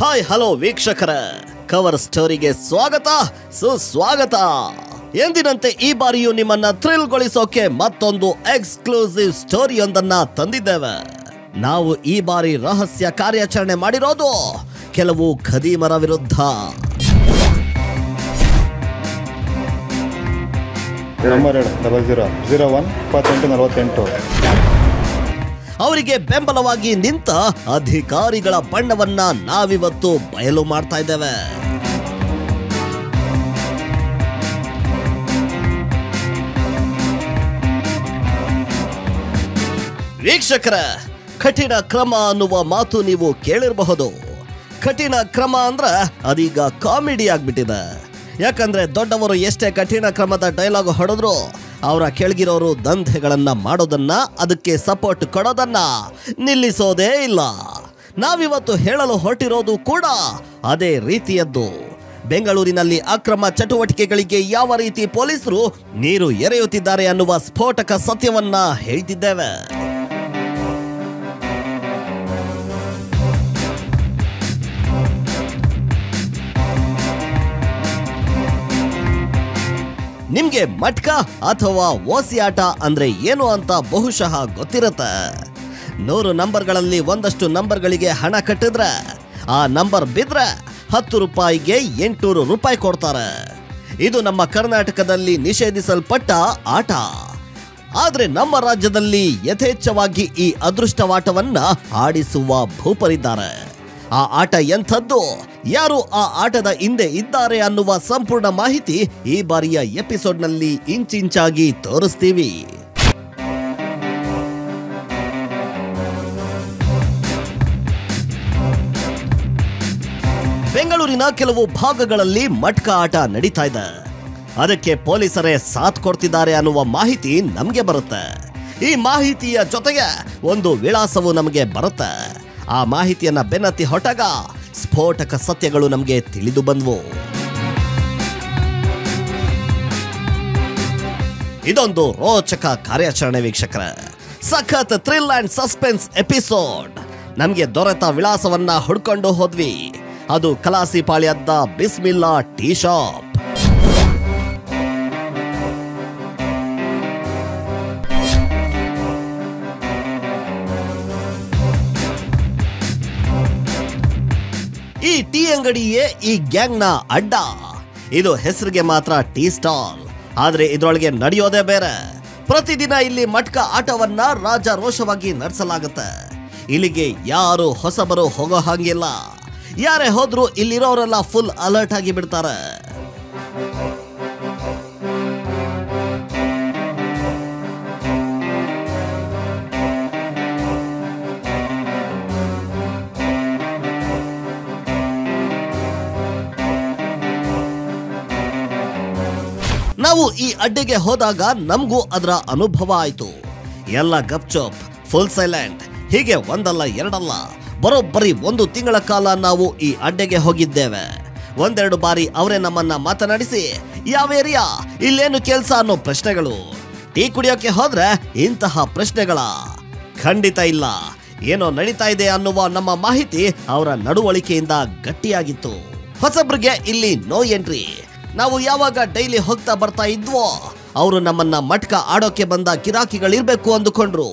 Hi hello ವೀಕ್ಷಕರ cover ಸ್ಟೋರಿಗೆ ಸ್ವಾಗತ ಸುಸ್ವಾಗತ ಎಂದಿನಂತೆ ಈ ಬಾರಿಯೂ ನಿಮ್ಮನ್ನ ಥ್ರಿಲ್ಗೊಳಿಸೋಕೆ ಮತ್ತೊಂದು ಎಕ್ಸ್ಕ್ಲೂಸಿವ್ ಸ್ಟೋರಿಯೊಂದನ್ನ ತಂದಿದ್ದೇವೆ ನಾವು ಈ ಬಾರಿ ರಹಸ್ಯ ಕಾರ್ಯಾಚರಣೆ ಮಾಡಿರೋದು ಕೆಲವು ಖದೀಮರ ವಿರುದ್ಧ ನಂಬರ್ ಹೇಳು ಡಬಲ್ ಜೀರೋ ಜೀರೋ ಒನ್ ಇಪ್ಪತ್ತೆಂಟು ನಲವತ್ತೆಂಟು ಅವರಿಗೆ ಬೆಂಬಲವಾಗಿ ನಿಂತ ಅಧಿಕಾರಿಗಳ ಬಣ್ಣವನ್ನ ನಾವಿವತ್ತು ಬಯಲು ಮಾಡ್ತಾ ಇದ್ದೇವೆ ವೀಕ್ಷಕರ ಕಠಿಣ ಕ್ರಮ ಅನ್ನುವ ಮಾತು ನೀವು ಕೇಳಿರಬಹುದು ಕಠಿಣ ಕ್ರಮ ಅಂದ್ರ ಅದೀಗ ಕಾಮಿಡಿ ಆಗ್ಬಿಟ್ಟಿದೆ ಯಾಕಂದ್ರೆ ದೊಡ್ಡವರು ಎಷ್ಟೇ ಕಠಿಣ ಕ್ರಮದ ಡೈಲಾಗ್ ಹೊಡೆದ್ರು ಅವರ ಕೆಳಗಿರೋರು ದಂಧೆಗಳನ್ನ ಮಾಡೋದನ್ನ ಅದಕ್ಕೆ ಸಪೋರ್ಟ್ ಕೊಡೋದನ್ನ ನಿಲ್ಲಿಸೋದೇ ಇಲ್ಲ ನಾವಿವತ್ತು ಹೇಳಲು ಹೊರಟಿರೋದು ಕೂಡ ಅದೇ ರೀತಿಯದ್ದು ಬೆಂಗಳೂರಿನಲ್ಲಿ ಅಕ್ರಮ ಚಟುವಟಿಕೆಗಳಿಗೆ ಯಾವ ರೀತಿ ಪೊಲೀಸರು ನೀರು ಎರೆಯುತ್ತಿದ್ದಾರೆ ಅನ್ನುವ ಸ್ಫೋಟಕ ಸತ್ಯವನ್ನ ಹೇಳ್ತಿದ್ದೇವೆ ನಿಮ್ಗೆ ಮಟ್ಕ ಅಥವಾ ಓಸಿ ಆಟ ಅಂದ್ರೆ ಏನು ಅಂತ ಬಹುಶಃ ಗೊತ್ತಿರತ್ತೆ ನೂರು ನಂಬರ್ಗಳಲ್ಲಿ ಒಂದಷ್ಟು ನಂಬರ್ಗಳಿಗೆ ಹಣ ಕಟ್ಟಿದ್ರೆ ಆ ನಂಬರ್ ಬಿದ್ರೆ ಹತ್ತು ರೂಪಾಯಿಗೆ ಎಂಟುನೂರು ರೂಪಾಯಿ ಕೊಡ್ತಾರೆ ಇದು ನಮ್ಮ ಕರ್ನಾಟಕದಲ್ಲಿ ನಿಷೇಧಿಸಲ್ಪಟ್ಟ ಆಟ ಆದ್ರೆ ನಮ್ಮ ರಾಜ್ಯದಲ್ಲಿ ಯಥೇಚ್ಛವಾಗಿ ಈ ಅದೃಷ್ಟವಾಟವನ್ನ ಆಡಿಸುವ ಭೂಪರಿದ್ದಾರೆ ಆ ಆಟ ಎಂಥದ್ದು ಯಾರು ಆ ಆಟದ ಹಿಂದೆ ಇದ್ದಾರೆ ಅನ್ನುವ ಸಂಪೂರ್ಣ ಮಾಹಿತಿ ಈ ಬಾರಿಯ ಎಪಿಸೋಡ್ನಲ್ಲಿ ಇಂಚಿಂಚಾಗಿ ತೋರಿಸ್ತೀವಿ ಬೆಂಗಳೂರಿನ ಕೆಲವು ಭಾಗಗಳಲ್ಲಿ ಮಟ್ಕ ಆಟ ನಡೀತಾ ಇದೆ ಅದಕ್ಕೆ ಪೊಲೀಸರೇ ಸಾಥ್ ಕೊಡ್ತಿದ್ದಾರೆ ಅನ್ನುವ ಮಾಹಿತಿ ನಮಗೆ ಬರುತ್ತೆ ಈ ಮಾಹಿತಿಯ ಜೊತೆಗೆ ಒಂದು ವಿಳಾಸವು ನಮಗೆ ಬರುತ್ತೆ ಆ ಮಾಹಿತಿಯನ್ನ ಬೆನ್ನತ್ತಿ ಹೊಟ್ಟಾಗ ಸ್ಫೋಟಕ ಸತ್ಯಗಳು ನಮಗೆ ತಿಳಿದು ಬಂದ್ವು ಇದೊಂದು ರೋಚಕ ಕಾರ್ಯಾಚರಣೆ ವೀಕ್ಷಕರ ಸಖತ್ ಥ್ರಿಲ್ ಅಂಡ್ ಸಸ್ಪೆನ್ಸ್ ಎಪಿಸೋಡ್ ನಮಗೆ ದೊರೆತ ವಿಳಾಸವನ್ನ ಹುಡ್ಕೊಂಡು ಹೋದ್ವಿ ಅದು ಕಲಾಸಿಪಾಳ್ಯದ ಬಿಸ್ಮಿಲ್ಲಾ ಟೀ ಶಾಪ್ ಈ ಟೀ ಅಂಗಡಿಯೇ ಈ ಗ್ಯಾಂಗ್ನ ಅಡ್ಡ ಇದು ಹೆಸರಿಗೆ ಮಾತ್ರ ಟೀ ಸ್ಟಾಲ್ ಆದ್ರೆ ಇದ್ರೊಳಗೆ ನಡೆಯೋದೇ ಬೇರೆ ಪ್ರತಿದಿನ ಇಲ್ಲಿ ಮಟ್ಕ ಆಟವನ್ನ ರಾಜಾರೋಷವಾಗಿ ನಡೆಸಲಾಗುತ್ತೆ ಇಲ್ಲಿಗೆ ಯಾರು ಹೊಸಬರು ಹೋಗೋ ಹಾಗಿಲ್ಲ ಯಾರೇ ಹೋದ್ರು ಇಲ್ಲಿರೋರೆಲ್ಲ ಫುಲ್ ಅಲರ್ಟ್ ಆಗಿ ಬಿಡ್ತಾರೆ ನಾವು ಈ ಅಡ್ಡೆಗೆ ಹೋದಾಗ ನಮಗೂ ಅದರ ಅನುಭವ ಆಯ್ತು ಎಲ್ಲ ಗಪ್ಚಪ್ ಫುಲ್ ಸೈಲೆಂಟ್ ಹೀಗೆ ಒಂದಲ್ಲ ಎರಡಲ್ಲ ಬರೋಬ್ಬರಿ ಒಂದು ತಿಂಗಳ ಕಾಲ ನಾವು ಈ ಅಡ್ಡೆಗೆ ಹೋಗಿದ್ದೇವೆ ಒಂದೆರಡು ಬಾರಿ ಅವರೇ ನಮ್ಮನ್ನ ಮಾತನಾಡಿಸಿ ಯಾವ ಏರಿಯಾ ಇಲ್ಲೇನು ಕೆಲಸ ಅನ್ನೋ ಪ್ರಶ್ನೆಗಳು ಟೀ ಕುಡಿಯೋಕೆ ಹೋದ್ರೆ ಇಂತಹ ಪ್ರಶ್ನೆಗಳ ಖಂಡಿತ ಇಲ್ಲ ಏನೋ ನಡೀತಾ ಇದೆ ಅನ್ನುವ ನಮ್ಮ ಮಾಹಿತಿ ಅವರ ನಡವಳಿಕೆಯಿಂದ ಗಟ್ಟಿಯಾಗಿತ್ತು ಹೊಸಬ್ರಿಗೆ ಇಲ್ಲಿ ನೋ ಎಂಟ್ರಿ ನಾವು ಯಾವಾಗ ಡೈಲಿ ಹೋಗ್ತಾ ಬರ್ತಾ ಇದ್ವೋ ಅವರು ನಮ್ಮನ್ನ ಮಟ್ಕ ಆಡೋಕೆ ಬಂದ ಗಿರಾಕಿಗಳಿರ್ಬೇಕು ಅಂದುಕೊಂಡ್ರು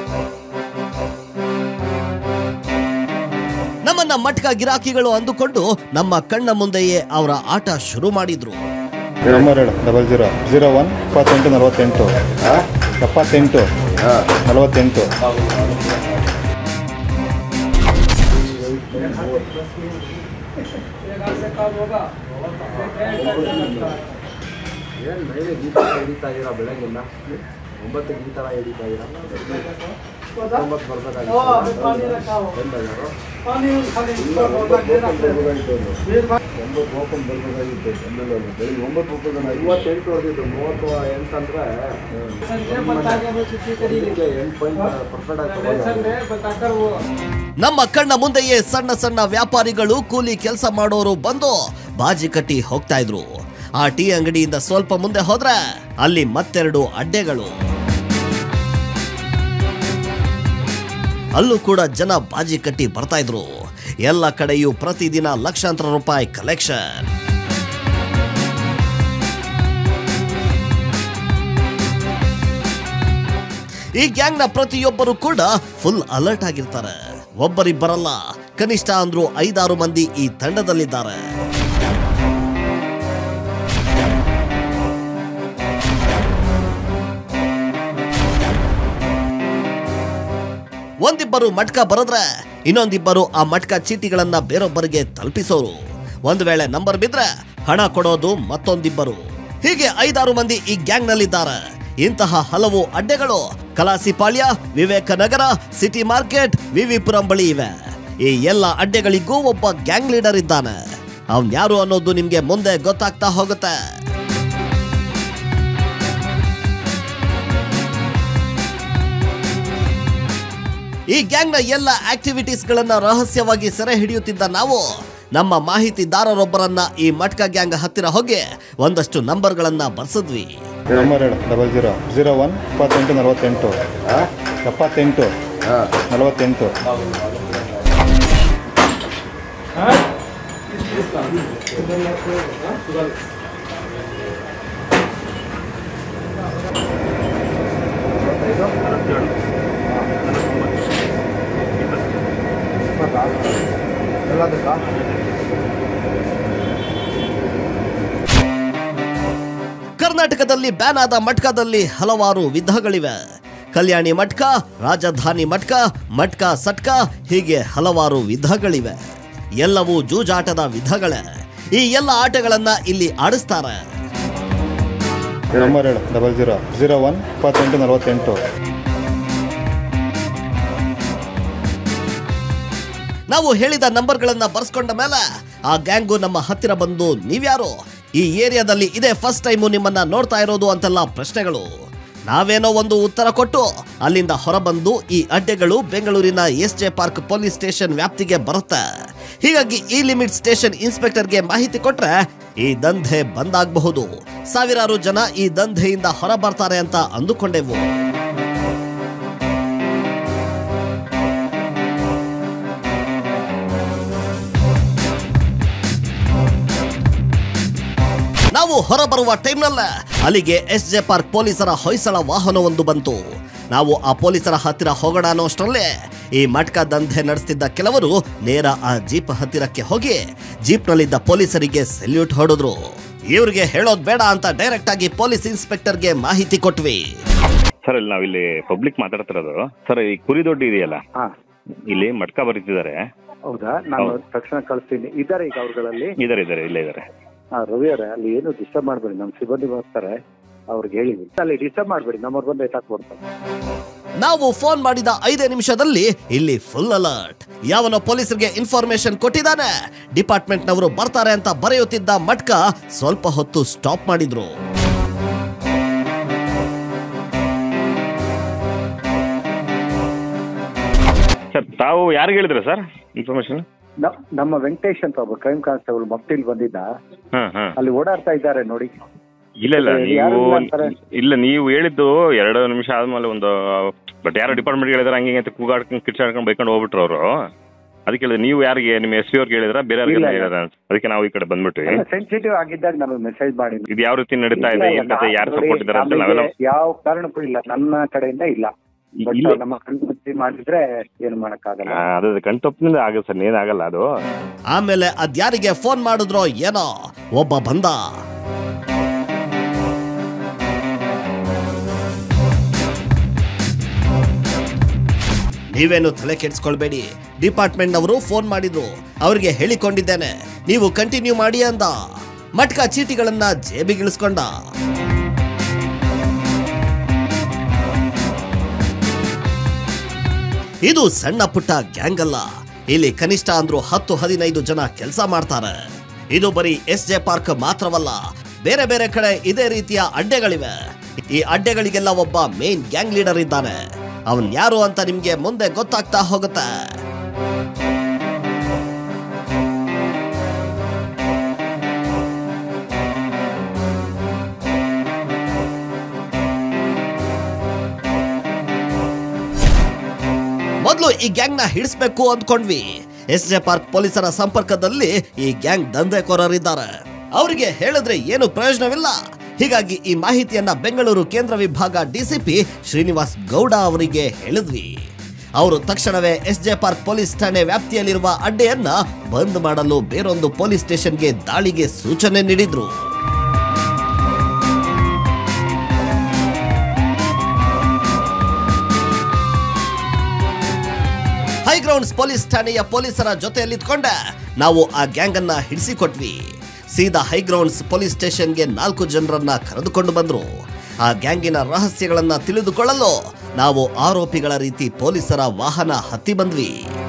ನಮ್ಮನ್ನ ಮಟ್ಕ ಗಿರಾಕಿಗಳು ಅಂದುಕೊಂಡು ನಮ್ಮ ಕಣ್ಣ ಮುಂದೆಯೇ ಅವರ ಆಟ ಶುರು ಮಾಡಿದ್ರು ನಂಬರ್ ಹೇಳು ಡಬಲ್ ಜೀರೋ ಜೀರೋ ಒನ್ ಇಪ್ಪತ್ತೆಂಟು ನಲವತ್ತೆಂಟು ಎಪ್ಪತ್ತೆಂಟು ನಲವತ್ತೆಂಟು ಏನು ಡೈಲಿ ಗೀತ ಹಿಡಿತಾ ಇದ್ದೀರಾ ಬೆಳಗ್ಗೆಲ್ಲ ಒಂಬತ್ತು ಗೀತ ಹಿಡಿತಾ ಇದ್ದೀರಾ ಒಂಬತ್ತು ಬರ್ಬೇಕಾಗಿತ್ತು ಏನು ಬೇಜಾರು ಒಂಬತ್ತು ಓಪನ್ ಬರ್ಬೇಕಾಗಿತ್ತು ಬೆಂಗಳೂರಲ್ಲಿ ಬೆಳಿಗ್ಗೆ ಒಂಬತ್ತು ಓಪನ್ ಐವತ್ತೆಂಟು ಹೊಡೆದಿದ್ದು ಮೂವತ್ತು ಎಂಟು ಅಂದರೆ ಎಂಟು ಪಾಯಿಂಟ್ ಪರ್ಫೆಕ್ಟ್ ಆಗಿ ನಮ್ಮ ಕಣ್ಣ ಮುಂದೆಯೇ ಸಣ್ಣ ಸಣ್ಣ ವ್ಯಾಪಾರಿಗಳು ಕೂಲಿ ಕೆಲಸ ಮಾಡೋರು ಬಂದು ಬಾಜಿ ಕಟ್ಟಿ ಹೋಗ್ತಾ ಇದ್ರು ಆ ಟೀ ಅಂಗಡಿಯಿಂದ ಸ್ವಲ್ಪ ಮುಂದೆ ಹೋದ್ರೆ ಅಲ್ಲಿ ಮತ್ತೆರಡು ಅಡ್ಡೆಗಳು ಅಲ್ಲೂ ಕೂಡ ಜನ ಬಾಜಿ ಕಟ್ಟಿ ಬರ್ತಾ ಇದ್ರು ಎಲ್ಲ ಕಡೆಯೂ ಪ್ರತಿದಿನ ಲಕ್ಷಾಂತರ ರೂಪಾಯಿ ಕಲೆಕ್ಷನ್ ಈ ಗ್ಯಾಂಗ್ನ ಪ್ರತಿಯೊಬ್ಬರು ಕೂಡ ಫುಲ್ ಅಲರ್ಟ್ ಆಗಿರ್ತಾರೆ ಒಬ್ಬರಿಬ್ಬರಲ್ಲ ಕನಿಷ್ಠ ಅಂದ್ರೂ ಐದಾರು ಮಂದಿ ಈ ತಂಡದಲ್ಲಿದ್ದಾರೆ ಒಂದಿಬ್ಬರು ಮಟ್ಕ ಬರದ್ರೆ ಇನ್ನೊಂದಿಬ್ಬರು ಆ ಮಟ್ಕ ಚೀಟಿಗಳನ್ನ ಬೇರೊಬ್ಬರಿಗೆ ತಲುಪಿಸೋರು ಒಂದು ವೇಳೆ ನಂಬರ್ ಬಿದ್ರೆ ಹಣ ಕೊಡೋದು ಮತ್ತೊಂದಿಬ್ಬರು ಹೀಗೆ ಐದಾರು ಮಂದಿ ಈ ಗ್ಯಾಂಗ್ ನಲ್ಲಿದ್ದಾರೆ ಇಂತಹ ಹಲವು ಅಡ್ಡೆಗಳು ಕಲಾಸಿಪಾಳ್ಯ ವಿವೇಕನಗರ ಸಿಟಿ ಮಾರ್ಕೆಟ್ ವಿವಿಪುರಂ ಬಳಿ ಇವೆ ಈ ಎಲ್ಲ ಅಡ್ಡೆಗಳಿಗೂ ಒಬ್ಬ ಗ್ಯಾಂಗ್ ಲೀಡರ್ ಇದ್ದಾನೆ ಅವನ್ ಯಾರು ಅನ್ನೋದು ನಿಮ್ಗೆ ಮುಂದೆ ಗೊತ್ತಾಗ್ತಾ ಹೋಗುತ್ತೆ ಈ ಗ್ಯಾಂಗ್ನ ಎಲ್ಲ ಆಕ್ಟಿವಿಟೀಸ್ ಗಳನ್ನ ರಹಸ್ಯವಾಗಿ ಸೆರೆ ಹಿಡಿಯುತ್ತಿದ್ದ ನಾವು ನಮ್ಮ ಮಾಹಿತಿದಾರರೊಬ್ಬರನ್ನ ಈ ಮಟ್ಕ ಗ್ಯಾಂಗ್ ಹತ್ತಿರ ಹೋಗಿ ಒಂದಷ್ಟು ನಂಬರ್ಗಳನ್ನ ಬರ್ಸಿದ್ವಿ ನಂಬರ್ ಹೇಳು ಡಬಲ್ ಜೀರೋ ಜೀರೋ ಒನ್ ಇಪ್ಪತ್ತೆಂಟು ನಲವತ್ತೆಂಟು ಎಪ್ಪತ್ತೆಂಟು ನಲವತ್ತೆಂಟು ಎಲ್ಲದಕ್ಕಾ ಕರ್ನಾಟಕದಲ್ಲಿ ಬ್ಯಾನ್ ಆದ ಮಟ್ಕದಲ್ಲಿ ಹಲವಾರು ವಿಧಗಳಿವೆ ಕಲ್ಯಾಣಿ ಮಟ್ಕ ರಾಜಧಾನಿ ಮಟ್ಕ ಮಟ್ಕ ಸಟ್ಕ ಹೀಗೆ ಹಲವಾರು ವಿಧಗಳಿವೆ ಎಲ್ಲವೂ ಜೂಜಾಟದ ವಿಧಗಳೇ ಈ ಎಲ್ಲ ಆಟಗಳನ್ನ ಇಲ್ಲಿ ಆಡಿಸ್ತಾರೆ ನಂಬರ್ ಹೇಳು ಡಬಲ್ ಜೀರೋ ಜೀರೋ ಒನ್ ಇಪ್ಪತ್ತೆಂಟು ನಲವತ್ತೆಂಟು ನಾವು ಹೇಳಿದ ನಂಬರ್ಗಳನ್ನ ಬರ್ಸ್ಕೊಂಡ ಮೇಲೆ ಆ ಗ್ಯಾಂಗು ನಮ್ಮ ಹತ್ತಿರ ಬಂದು ನೀವ್ಯಾರು ಈ ಏರಿಯಾದಲ್ಲಿ ಇದೇ ಫಸ್ಟ್ ಟೈಮು ನಿಮ್ಮನ್ನ ನೋಡ್ತಾ ಇರೋದು ಅಂತೆಲ್ಲ ಪ್ರಶ್ನೆಗಳು ನಾವೇನೋ ಒಂದು ಉತ್ತರ ಕೊಟ್ಟು ಅಲ್ಲಿಂದ ಹೊರಬಂದು ಈ ಅಡ್ಡೆಗಳು ಬೆಂಗಳೂರಿನ S J park police station ವ್ಯಾಪ್ತಿಗೆ ಬರುತ್ತೆ ಹೀಗಾಗಿ ಈ ಲಿಮಿಟ್ ಸ್ಟೇಷನ್ ಇನ್ಸ್ಪೆಕ್ಟರ್ಗೆ ಮಾಹಿತಿ ಕೊಟ್ರೆ ಈ ದಂಧೆ ಬಂದಾಗಬಹುದು ಸಾವಿರಾರು ಜನ ಈ ದಂಧೆಯಿಂದ ಹೊರ ಬರ್ತಾರೆ ಅಂತ ಅಂದುಕೊಂಡೆವು ನಾವು ಹೊರಬರುವ ಟೈಮ್ನಲ್ಲೇ ಅಲ್ಲಿಗೆ ಎಸ್ ಜೆ ಪಾರ್ಕ್ ಪೊಲೀಸರ ಹೊಯ್ಸಳ ವಾಹನವೊಂದು ಬಂತು ನಾವು ಆ ಪೊಲೀಸರ ಹತ್ತಿರ ಹೋಗೋಣ ಅನ್ನೋಷ್ಟರಲ್ಲೇ ಈ ಮಟ್ಕ ದಂಧೆ ನಡೆಸ್ತಿದ್ದ ಕೆಲವರು ನೇರ ಆ ಜೀಪ್ ಹತ್ತಿರಕ್ಕೆ ಹೋಗಿ ಜೀಪ್ನಲ್ಲಿದ್ದ ಪೊಲೀಸರಿಗೆ ಸೆಲ್ಯೂಟ್ ಹೊಡೆದ್ರು ಇವ್ರಿಗೆ ಹೇಳೋದ್ ಬೇಡ ಅಂತ ಡೈರೆಕ್ಟ್ ಆಗಿ ಪೊಲೀಸ್ ಇನ್ಸ್ಪೆಕ್ಟರ್ಗೆ ಮಾಹಿತಿ ಕೊಟ್ವಿ ಸರ್ ಇಲ್ಲಿ ನಾವಿಲ್ಲಿ ಪಬ್ಲಿಕ್ ಮಾತಾಡ್ತಿರೋದು ಸರ್ ಈ ಕುರಿ ದೊಡ್ಡ ಇದೆಯಲ್ಲ ಹಾ ಇಲ್ಲಿ ಮಟ್ಕ ಬರೀತಿದ್ದಾರೆ ಹೌದಾ ನಾನು ಹೌದು. ತಕ್ಷಣ ಕಳಿಸ್ತೀನಿ ಇದ್ದಾರೆ ಈಗ ಅವ್ರುಗಳಲ್ಲಿ ಇದಾರೆ ಇದಾರೆ ಇಲ್ಲೇ ಇದಾರೆ ಹಾ ರವಿ ಅವರೇ ಅಲ್ಲಿ ಏನು ಡಿಸ್ಟರ್ಬ್ ಮಾಡಬೇಡಿ ನಮ್ಮ ಸಿಬ್ಬಂದಿ ಬರ್ತಾರೆ ಅವ್ರಿಗೆ ಹೇಳಿದ್ವಿ ಅಲ್ಲಿ ಡಿಸ್ಟರ್ಬ್ ಮಾಡಬೇಡಿ ನಮ್ಮವ್ರು ಬಂದು ಎತ್ತಾಕ್ ಕೊಡ್ತಾರೆ ನಾವು ಫೋನ್ ಮಾಡಿದ ಐದೇ ನಿಮಿಷದಲ್ಲಿ ಇಲ್ಲಿ ಫುಲ್ ಅಲರ್ಟ್ ಯಾವನೋ ಪೊಲೀಸರಿಗೆ ಇನ್ಫಾರ್ಮೇಶನ್ ಕೊಟ್ಟಿದ್ದಾನೆ ಡಿಪಾರ್ಟ್ಮೆಂಟ್ ನವರು ಬರ್ತಾರೆ ಅಂತ ಬರೆಯುತ್ತಿದ್ದ ಮಟ್ಕ ಸ್ವಲ್ಪ ಹೊತ್ತು ಸ್ಟಾಪ್ ಮಾಡಿದ್ರು ಸರ್ ತಾವು ಯಾರಿಗೆ ಹೇಳಿದ್ರೆ ಸರ್ ಇನ್ಫಾರ್ಮೇಶನ್ ನ- ನಮ್ಮ ವೆಂಕಟೇಶ್ ಅಂತ ಒಬ್ಬ ಕ್ರೈಮ್ ಕಾನ್ಸ್ಟೇಬಲ್ ಮಫ್ಟಿಲ್ ಬಂದಿದ್ದ ಹಾಂ ಹಾಂ ಅಲ್ಲಿ ಓಡಾಡ್ತಾ ಇದ್ದಾರೆ ನೋಡಿ ಇಲ್ಲ ಇಲ್ಲ ಯಾರು ನೀವು ಇಲ್ಲ ಅಂತಾರೆ? ಇಲ್ಲ ನೀವು ಹೇಳಿದ್ದು ಎರಡು ನಿಮಿಷ ಆದ್ಮೇಲೆ ಒಂದು ಬಟ್ ಯಾರೋ ಡಿಪಾರ್ಟ್ಮೆಂಟ್ ಹೇಳಿದ್ರೆ ಹಂಗೆ ಅಂತ ಕೂಗಾಡ್ಕೊಂಡು ಕಿಚ್ಚಾಡ್ಕೊಂಡು ಬೈಕೊಂಡು ಹೋಗ್ಬಿಟ್ರು ಅವರು ಅದಕ್ಕೆ ಹೇಳಿದ್ರೆ ನೀವು ಯಾರಿಗೆ ನಿಮ್ಮ ಎಸ್ ಪಿ ಅವ್ರಿಗೆ ಹೇಳಿದ್ರ ಬೇರೆ ಯಾರಿಗೆ ಇಲ್ಲ, ಇಲ್ಲ. ಹೇಳಿದ್ರ ಅದಕ್ಕೆ ನಾವು ಈ ಕಡೆ ಬಂದ್ಬಿಟ್ವಿ ಸೆನ್ಸಿಟಿವ್ ಆಗಿದ್ದಾಗ ನಮಗೆ ಮೆಸೇಜ್ ಮಾಡಿ ಇದು ಯಾವ ರೀತಿ ನಡೀತಾ ಇದೆ ಏನ್ ಕತೆ ಯಾರು ನೋಡಿ, ಸಪೋರ್ಟ್ ಇದಾರೆ ಅಂತ ನಮಗೆ ನಾವೆಲ್ಲ ಯಾವ ಕಾರಣಕ್ಕೂ ಇಲ್ಲ ನನ್ನ ಕಡೆಯಿಂದ ಇಲ್ಲ ಬಟ್ ಇಲ್ಲ. ನಮ್ಮ ಕಣ್ಮುಚ್ಚಿ ಮಾಡಿದ್ರೆ ಏನು ಮಾಡಕ್ಕಾಗಲ್ಲ ಆ, ಅದು ಕಣ್ತಪ್ಪಿನಿಂದ ಆಗುತ್ತೆ ಸರ್ ಏನಾಗಲ್ಲ ಅದು ಆಮೇಲೆ ಅದ್ಯಾರಿಗೆ ಫೋನ್ ಮಾಡಿದ್ರೋ ಏನೋ ಒಬ್ಬ ಬಂದ ನೀವೇನು ತಲೆ ಕೆಡಿಸ್ಕೊಳ್ಬೇಡಿ ಡಿಪಾರ್ಟ್ಮೆಂಟ್ ನವರು ಫೋನ್ ಮಾಡಿದ್ರು ಅವ್ರಿಗೆ ಹೇಳಿಕೊಂಡಿದ್ದೇನೆ ನೀವು ಕಂಟಿನ್ಯೂ ಮಾಡಿ ಅಂದ ಮಟ್ಕ ಚೀಟಿಗಳನ್ನ ಜೇಬಿಗಿಳಿಸ್ಕೊಂಡ ಇದು ಸಣ್ಣ ಪುಟ್ಟ ಗ್ಯಾಂಗ್ ಅಲ್ಲ ಇಲ್ಲಿ ಕನಿಷ್ಠ ಅಂದ್ರೂ ಹತ್ತು ಹದಿನೈದು ಜನ ಕೆಲಸ ಮಾಡ್ತಾರೆ ಇದು ಬರೀ ಎಸ್ ಜೆ ಪಾರ್ಕ್ ಮಾತ್ರವಲ್ಲ ಬೇರೆ ಬೇರೆ ಕಡೆ ಇದೇ ರೀತಿಯ ಅಡ್ಡೆಗಳಿವೆ ಈ ಅಡ್ಡೆಗಳಿಗೆಲ್ಲ ಒಬ್ಬ ಮೇನ್ ಗ್ಯಾಂಗ್ ಲೀಡರ್ ಇದ್ದಾನೆ ಅವನ್ ಯಾರು ಅಂತ ನಿಮ್ಗೆ ಮುಂದೆ ಗೊತ್ತಾಗ್ತಾ ಹೋಗುತ್ತೆ ಮೊದಲು ಈ ಗ್ಯಾಂಗ್ ನ ಹಿಡಿಸ್ಬೇಕು ಅಂದ್ಕೊಂಡ್ವಿ ಎಸ್ ಜೆ ಪಾರ್ಕ್ ಪೊಲೀಸರ ಸಂಪರ್ಕದಲ್ಲಿ ಈ ಗ್ಯಾಂಗ್ ದಂಧೆಕೋರರಿದ್ದಾರೆ ಅವರಿಗೆ ಹೇಳಿದ್ರೆ ಏನು ಪ್ರಯೋಜನವಿಲ್ಲ ಹೀಗಾಗಿ ಈ ಮಾಹಿತಿಯನ್ನ ಬೆಂಗಳೂರು ಕೇಂದ್ರ ವಿಭಾಗ ಡಿಸಿಪಿ ಶ್ರೀನಿವಾಸ್ ಗೌಡ ಅವರಿಗೆ ಹೇಳಿದ್ವಿ ಅವರು ತಕ್ಷಣವೇ ಎಸ್ ಜೆ ಪಾರ್ಕ್ ಪೊಲೀಸ್ ಠಾಣೆ ವ್ಯಾಪ್ತಿಯಲ್ಲಿರುವ ಅಡ್ಡೆಯನ್ನ ಬಂದ್ ಮಾಡಲು ಬೇರೊಂದು ಪೊಲೀಸ್ ಸ್ಟೇಷನ್ಗೆ ದಾಳಿಗೆ ಸೂಚನೆ ನೀಡಿದ್ರು ಹೈಗ್ರೌಂಡ್ಸ್ ಪೊಲೀಸ್ ಠಾಣೆಯ ಪೊಲೀಸರ ಜೊತೆಯಲ್ಲಿದ್ಕೊಂಡ ನಾವು ಆ ಗ್ಯಾಂಗ್ ಅನ್ನ ಹಿಡಿಸಿಕೊಟ್ವಿ ಸೀದಾ ಹೈಗ್ರೌಂಡ್ಸ್ ಪೊಲೀಸ್ ಸ್ಟೇಷನ್ಗೆ ನಾಲ್ಕು ಜನರನ್ನ ಕರೆದುಕೊಂಡು ಬಂದ್ರು ಆ ಗ್ಯಾಂಗಿನ ರಹಸ್ಯಗಳನ್ನ ತಿಳಿದುಕೊಳ್ಳಲು ನಾವು ಆರೋಪಿಗಳ ರೀತಿ ಪೊಲೀಸರ ವಾಹನ ಹತ್ತಿ ಬಂದ್ವಿ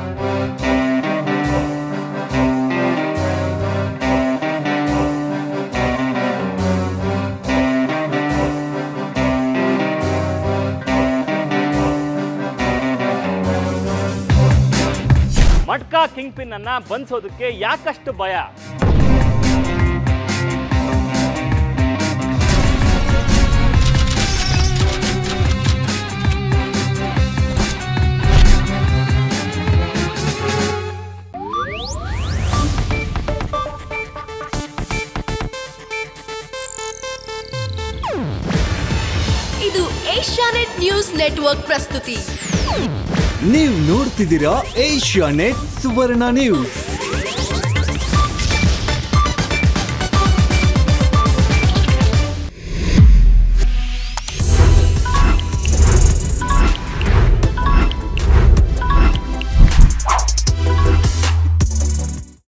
ಮಟ್ಕಾ ಕಿಂಗ್ ಪಿನ್ ಅನ್ನ ಬಂಧಿಸೋದಕ್ಕೆ ಯಾಕಷ್ಟು ಭಯ ಇದು ಏಷ್ಯಾನೆಟ್ ನ್ಯೂಸ್ ನೆಟ್ವರ್ಕ್ ಪ್ರಸ್ತುತಿ ನೀವು ನೋಡ್ತಿದ್ದೀರಾ ಏಷ್ಯಾ ನೆಟ್ ಸುವರ್ಣ ನ್ಯೂಸ್